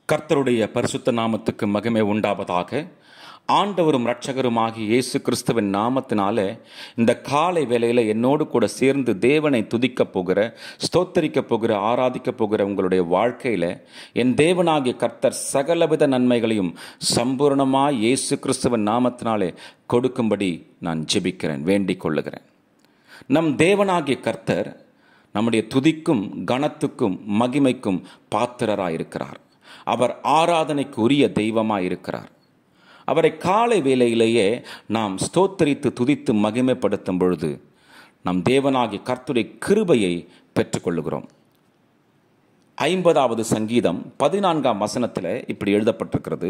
கர்த்தருடைய பரிசுத்த நாமத்துக்கு மகிமை உண்டாவதாக ஆண்டவரும் இரட்சகருமாகிய இயேசு கிறிஸ்துவின் நாமத்தினால இந்த காலை வேளையில் என்னோடு கூட சேர்ந்து தேவனை துதிக்க போகிற ஸ்தோத்தரிக்க போகிற ஆராதிக்க போகிற உங்களுடைய வாழ்க்கையில் என் தேவனாகிய கர்த்தர் சகலவித நன்மைகளையும் சம்பூர்ணமாய் இயேசு கிறிஸ்துவின் நாமத்தினாலே கொடுக்கும்படி நான் ஜெபிக்கிறேன் வேண்டிக் கொள்ளுகிறேன் நம் தேவனாகிய கர்த்தர் நம்முடைய துதிக்கும் கனத்துக்கும் மகிமைக்கும் பாத்திரராயிருக்கிறார் அவர் ஆராதனைக்கு உரிய தெய்வமாயிருக்கிறார் அவரை காலை வேளையிலேயே நாம் ஸ்தோத்தரித்து துதித்து மகிமைப்படுத்தும் பொழுது நம் தேவனாகிய கர்த்தருடைய கிருபையை பெற்றுக்கொள்ளுகிறோம் ஐம்பதாவது சங்கீதம் பதினான்காம் வசனத்தில் இப்படி எழுதப்பட்டிருக்கிறது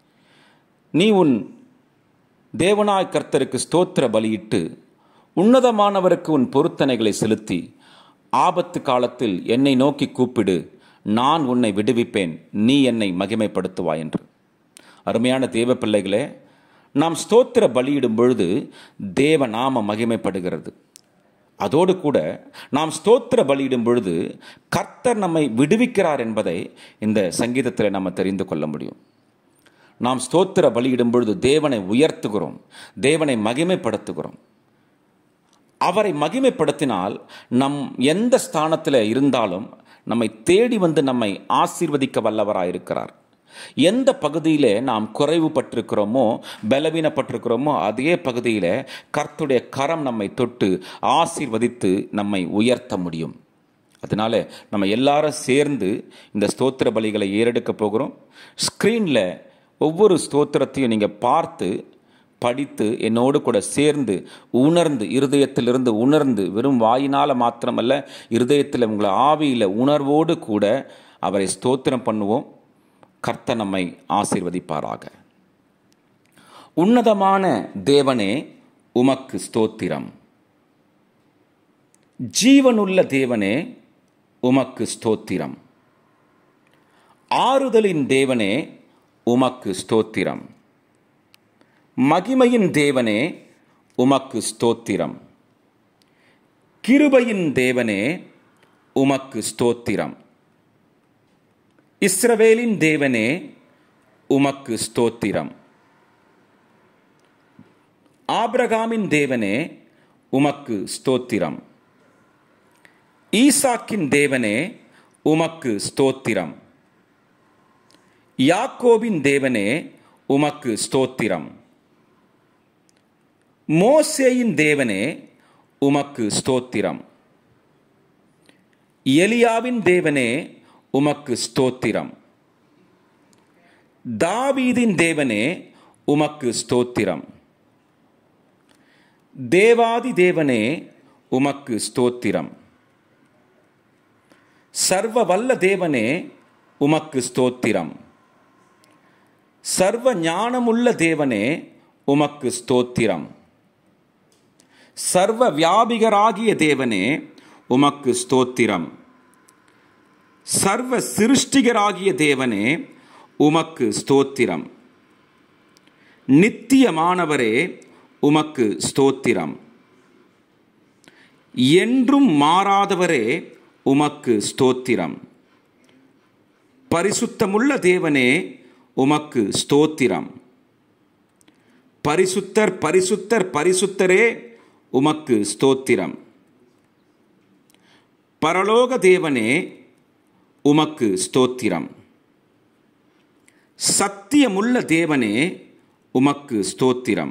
நீ உன் தேவனாய் கர்த்தருக்கு ஸ்தோத்திர பலியிட்டு உன்னதமானவருக்கு உன் பொருத்தனைகளை செலுத்தி ஆபத்து காலத்தில் என்னை நோக்கி கூப்பிடு நான் உன்னை விடுவிப்பேன் நீ என்னை மகிமைப்படுத்துவாய் என்று அருமையான தேவ பிள்ளைகளே நாம் ஸ்தோத்திர பலியிடும் பொழுது தேவ நாம மகிமைப்படுகிறது அதோடு கூட நாம் ஸ்தோத்திர பலியிடும் பொழுது கர்த்தர் நம்மை விடுவிக்கிறார் என்பதை இந்த சங்கீதத்தில் நம்ம தெரிந்து கொள்ள முடியும் நாம் ஸ்தோத்திர பலியிடும் பொழுது தேவனை உயர்த்துகிறோம் தேவனை மகிமைப்படுத்துகிறோம் அவரை மகிமைப்படுத்தினால் நம் எந்த ஸ்தானத்தில் இருந்தாலும் நம்மை தேடி வந்து நம்மை ஆசீர்வதிக்க வல்லவராயிருக்கிறார் எந்த பகுதியில் நாம் குறைவுபட்டிருக்கிறோமோ பலவீனப்பட்டிருக்கிறோமோ அதே பகுதியில் கர்த்துடைய கரம் நம்மை தொட்டு ஆசீர்வதித்து நம்மை உயர்த்த முடியும் அதனால நம்ம எல்லாரும் சேர்ந்து இந்த ஸ்தோத்திர பலிகளை ஏறெடுக்க போகிறோம் ஸ்க்ரீனில் ஒவ்வொரு ஸ்தோத்திரத்தையும் நீங்கள் பார்த்து படித்து என்னோடு கூட சேர்ந்து உணர்ந்து இருதயத்திலிருந்து உணர்ந்து வெறும் வாயினால் மாத்திரமல்ல இருதயத்தில் உங்களை ஆவியில் உணர்வோடு கூட அவரை ஸ்தோத்திரம் பண்ணுவோம் கர்த்த நம்மை ஆசீர்வதிப்பாராக உன்னதமான தேவனே உமக்கு ஸ்தோத்திரம் ஜீவனுள்ள தேவனே உமக்கு ஸ்தோத்திரம் ஆறுதலின் தேவனே உமக்கு ஸ்தோத்திரம் மகிமையின் தேவனே உமக்கு ஸ்தோத்திரம் கிருபையின் தேவனே உமக்கு ஸ்தோத்திரம் இஸ்ரவேலின் தேவனே உமக்கு ஸ்தோத்திரம் ஆபிரகாமின் தேவனே உமக்கு ஸ்தோத்திரம் ஈசாக்கின் தேவனே உமக்கு ஸ்தோத்திரம் யாக்கோபின் தேவனே உமக்கு ஸ்தோத்திரம் மோசேயின் தேவனே உமக்கு ஸ்தோத்திரம் எலியாவின் தேவனே உமக்கு ஸ்தோத்திரம் தாவீதின் தேவனே உமக்கு ஸ்தோத்திரம் தேவாதி தேவனே உமக்கு ஸ்தோத்திரம் சர்வ வல்ல தேவனே உமக்கு ஸ்தோத்திரம் சர்வ ஞானமுள்ள தேவனே உமக்கு ஸ்தோத்திரம் சர்வ வியாபிகராகிய தேவனே உமக்கு ஸ்தோத்திரம் சர்வ சிருஷ்டிகராகிய தேவனே உமக்கு ஸ்தோத்திரம் நித்தியமானவரே உமக்கு ஸ்தோத்திரம் என்றும் மாறாதவரே உமக்கு ஸ்தோத்திரம் பரிசுத்தமுள்ள தேவனே உமக்கு ஸ்தோத்திரம் பரிசுத்தர் பரிசுத்தர் பரிசுத்தரே உமக்கு ஸ்தோத்திரம் பரலோக தேவனே உமக்கு ஸ்தோத்திரம் சத்தியமுள்ள தேவனே உமக்கு ஸ்தோத்திரம்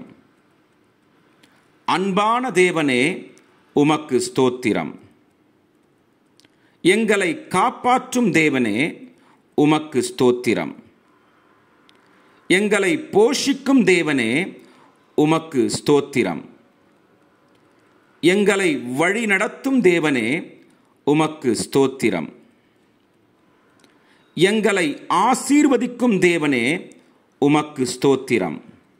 அன்பான தேவனே உமக்கு ஸ்தோத்திரம் எங்களை காப்பாற்றும் தேவனே உமக்கு ஸ்தோத்திரம் எங்களை போஷிக்கும் தேவனே உமக்கு ஸ்தோத்திரம் எங்களை வழி நடத்தும் தேவனே உமக்கு ஸ்தோத்திரம் எங்களை ஆசீர்வதிக்கும் தேவனே உமக்கு ஸ்தோத்திரம்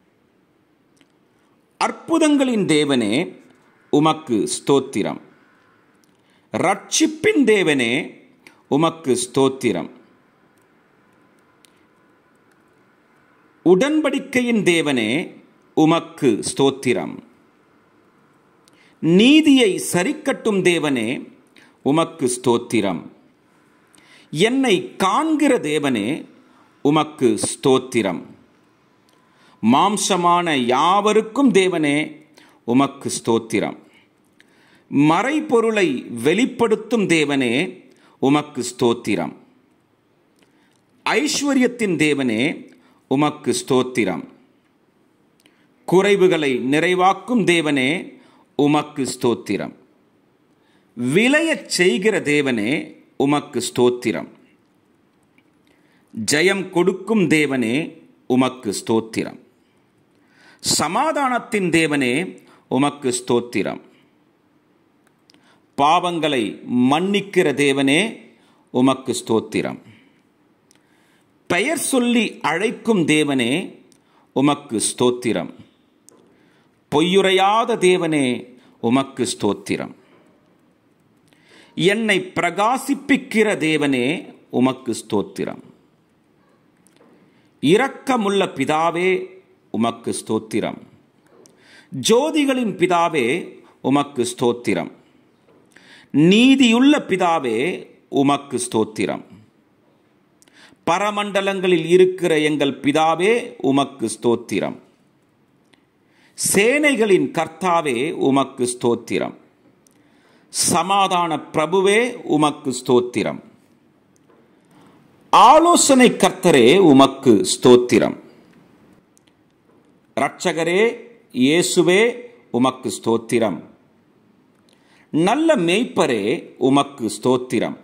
அற்புதங்களின் தேவனே உமக்கு ஸ்தோத்திரம் ரட்சிப்பின் தேவனே உமக்கு ஸ்தோத்திரம் உடன்படிக்கையின் தேவனே உமக்கு ஸ்தோத்திரம் நீதியை சரிக்கட்டும் தேவனே உமக்கு ஸ்தோத்திரம் என்னை காண்கிற தேவனே உமக்கு ஸ்தோத்திரம் மாம்சமான யாவருக்கும் தேவனே உமக்கு ஸ்தோத்திரம் மறைபொருளை வெளிப்படுத்தும் தேவனே உமக்கு ஸ்தோத்திரம் ஐஸ்வர்யத்தின் தேவனே உமக்கு ஸ்தோத்திரம் குறைவுகளை நிறைவாக்கும் தேவனே உமக்கு ஸ்தோத்திரம் விளையச் செய்கிற தேவனே உமக்கு ஸ்தோத்திரம் ஜெயம் கொடுக்கும் தேவனே உமக்கு ஸ்தோத்திரம் சமாதானத்தின் தேவனே உமக்கு ஸ்தோத்திரம் பாவங்களை மன்னிக்கிற தேவனே உமக்கு ஸ்தோத்திரம் பெயர் சொல்லி அழைக்கும் தேவனே உமக்கு ஸ்தோத்திரம் பொய்யுரையாத தேவனே உமக்கு ஸ்தோத்திரம் என்னை பிரகாசிப்பிக்கிற தேவனே உமக்கு ஸ்தோத்திரம் இரக்கமுள்ள பிதாவே உமக்கு ஸ்தோத்திரம் ஜோதிகளின் பிதாவே உமக்கு ஸ்தோத்திரம் நீதியுள்ள பிதாவே உமக்கு ஸ்தோத்திரம் பரமண்டலங்களில் இருக்கிற எங்கள் பிதாவே உமக்கு ஸ்தோத்திரம் சேனைகளின் கர்த்தாவே உமக்கு ஸ்தோத்திரம் சமாதான பிரபுவே உமக்கு ஸ்தோத்திரம் ஆலோசனை கர்த்தரே உமக்கு ஸ்தோத்திரம் இரட்சகரே இயேசுவே உமக்கு ஸ்தோத்திரம் நல்ல மேய்ப்பரே உமக்கு ஸ்தோத்திரம்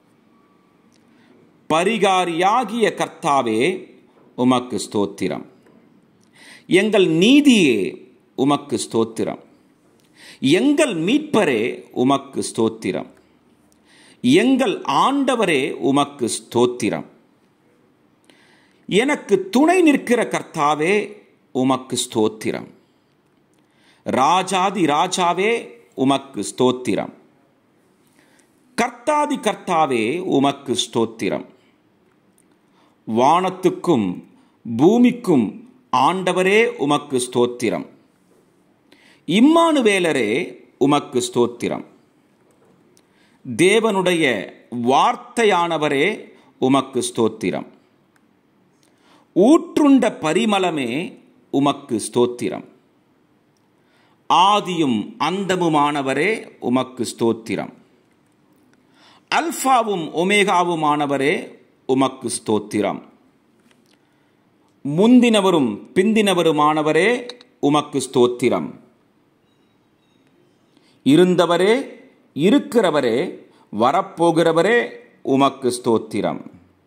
பரிகாரியாகிய கர்த்தாவே உமக்கு ஸ்தோத்திரம் எங்கள் நீதியே உமக்கு ஸ்தோத்திரம் எங்கள் மீட்பரே உமக்கு ஸ்தோத்திரம் எங்கள் ஆண்டவரே உமக்கு ஸ்தோத்திரம் எனக்கு துணை நிற்கிற கர்த்தாவே உமக்கு ஸ்தோத்திரம் ராஜாதி ராஜாவே உமக்கு ஸ்தோத்திரம் கர்த்தாதி கர்த்தாவே உமக்கு ஸ்தோத்திரம் வானத்துக்கும் பூமிக்கும் ஆண்டவரே உமக்கு ஸ்தோத்திரம் இம்மானுவேலரே உமக்கு ஸ்தோத்திரம் தேவனுடைய வார்த்தையானவரே உமக்கு ஸ்தோத்திரம் ஊற்றுண்ட பரிமளமே உமக்கு ஸ்தோத்திரம் ஆதியும் அந்தமுமானவரே உமக்கு ஸ்தோத்திரம் அல்பாவும் ஒமேகாவுமானவரே உமக்கு ஸ்தோத்திரம் முந்தினவரும் பிந்தினவருமானவரே உமக்கு ஸ்தோத்திரம் இருந்தவரே இருக்கிறவரே வரப்போகிறவரே உமக்கு ஸ்தோத்திரம்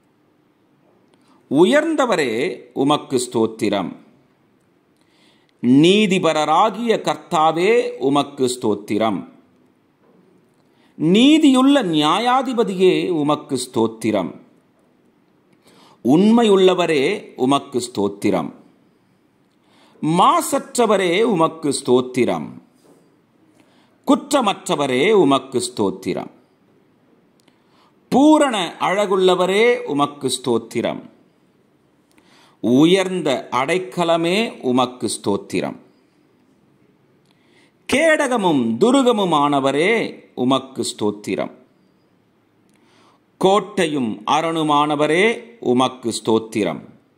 உயர்ந்தவரே உமக்கு ஸ்தோத்திரம் நீதிபரராகிய கர்த்தாவே உமக்கு ஸ்தோத்திரம் நீதியுள்ள நியாயாதிபதியே உமக்கு ஸ்தோத்திரம் உண்மையுள்ளவரே உமக்கு ஸ்தோத்திரம் மாசற்றவரே உமக்கு ஸ்தோத்திரம் குற்றமற்றவரே உமக்கு ஸ்தோத்திரம் பூரண அழகுள்ளவரே உமக்கு ஸ்தோத்திரம் உயர்ந்த அடைக்கலமே உமக்கு ஸ்தோத்திரம் கேடகமும் துருகமுமானவரே உமக்கு ஸ்தோத்திரம் கோட்டையும் அரணுமானவரே உமக்கு ஸ்தோத்திரம்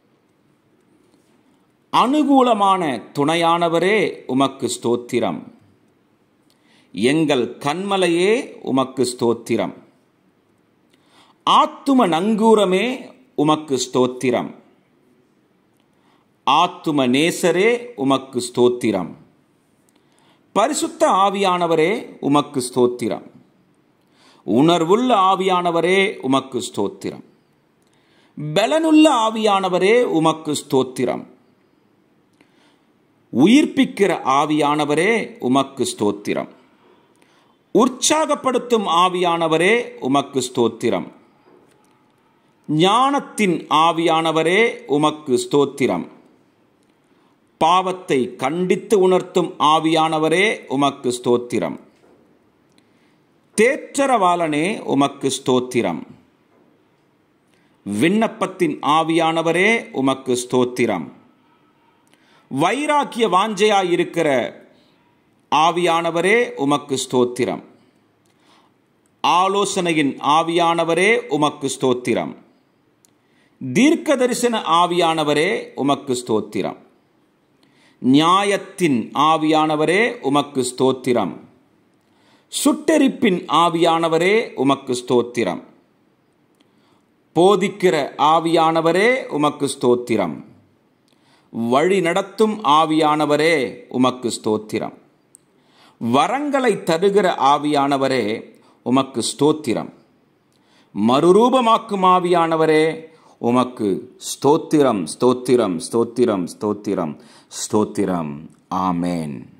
அனுகூலமான துணையானவரே உமக்கு ஸ்தோத்திரம் எங்கள் கண்மலையே உமக்கு ஸ்தோத்திரம் ஆத்தும நங்கூரமே உமக்கு ஸ்தோத்திரம் ஆத்தும நேசரே உமக்கு ஸ்தோத்திரம் பரிசுத்த ஆவியானவரே உமக்கு ஸ்தோத்திரம் உணர்வுள்ள ஆவியானவரே உமக்கு ஸ்தோத்திரம் பலனுள்ள ஆவியானவரே உமக்கு ஸ்தோத்திரம் உயிர்ப்பிக்கிற ஆவியானவரே உமக்கு ஸ்தோத்திரம் உற்சாகப்படுத்தும் ஆவியானவரே உமக்கு ஸ்தோத்திரம் ஞானத்தின் ஆவியானவரே உமக்கு ஸ்தோத்திரம் பாவத்தை கண்டித்து உணர்த்தும் ஆவியானவரே உமக்கு ஸ்தோத்திரம் தேற்றரவாளனே உமக்கு ஸ்தோத்திரம் விண்ணப்பத்தின் ஆவியானவரே உமக்கு ஸ்தோத்திரம் வைராக்கிய வாஞ்சையாயிருக்கிற ஆவியானவரே உமக்கு ஸ்தோத்திரம் ஆலோசனையின் ஆவியானவரே உமக்கு ஸ்தோத்திரம் தீர்க்க தரிசன ஆவியானவரே உமக்கு ஸ்தோத்திரம் நியாயத்தின் ஆவியானவரே உமக்கு ஸ்தோத்திரம் சுட்டெரிப்பின் ஆவியானவரே உமக்கு ஸ்தோத்திரம் போதிக்கிற ஆவியானவரே உமக்கு ஸ்தோத்திரம் வழி நடத்தும் ஆவியானவரே உமக்கு ஸ்தோத்திரம் வரங்களை தருகிற ஆவியானவரே உமக்கு ஸ்தோத்திரம் மறுரூபமாக்கும் ஆவியானவரே உமக்கு ஸ்தோத்திரம் ஸ்தோத்திரம் ஸ்தோத்திரம் ஸ்தோத்திரம் ஸ்தோத்திரம் ஆமேன்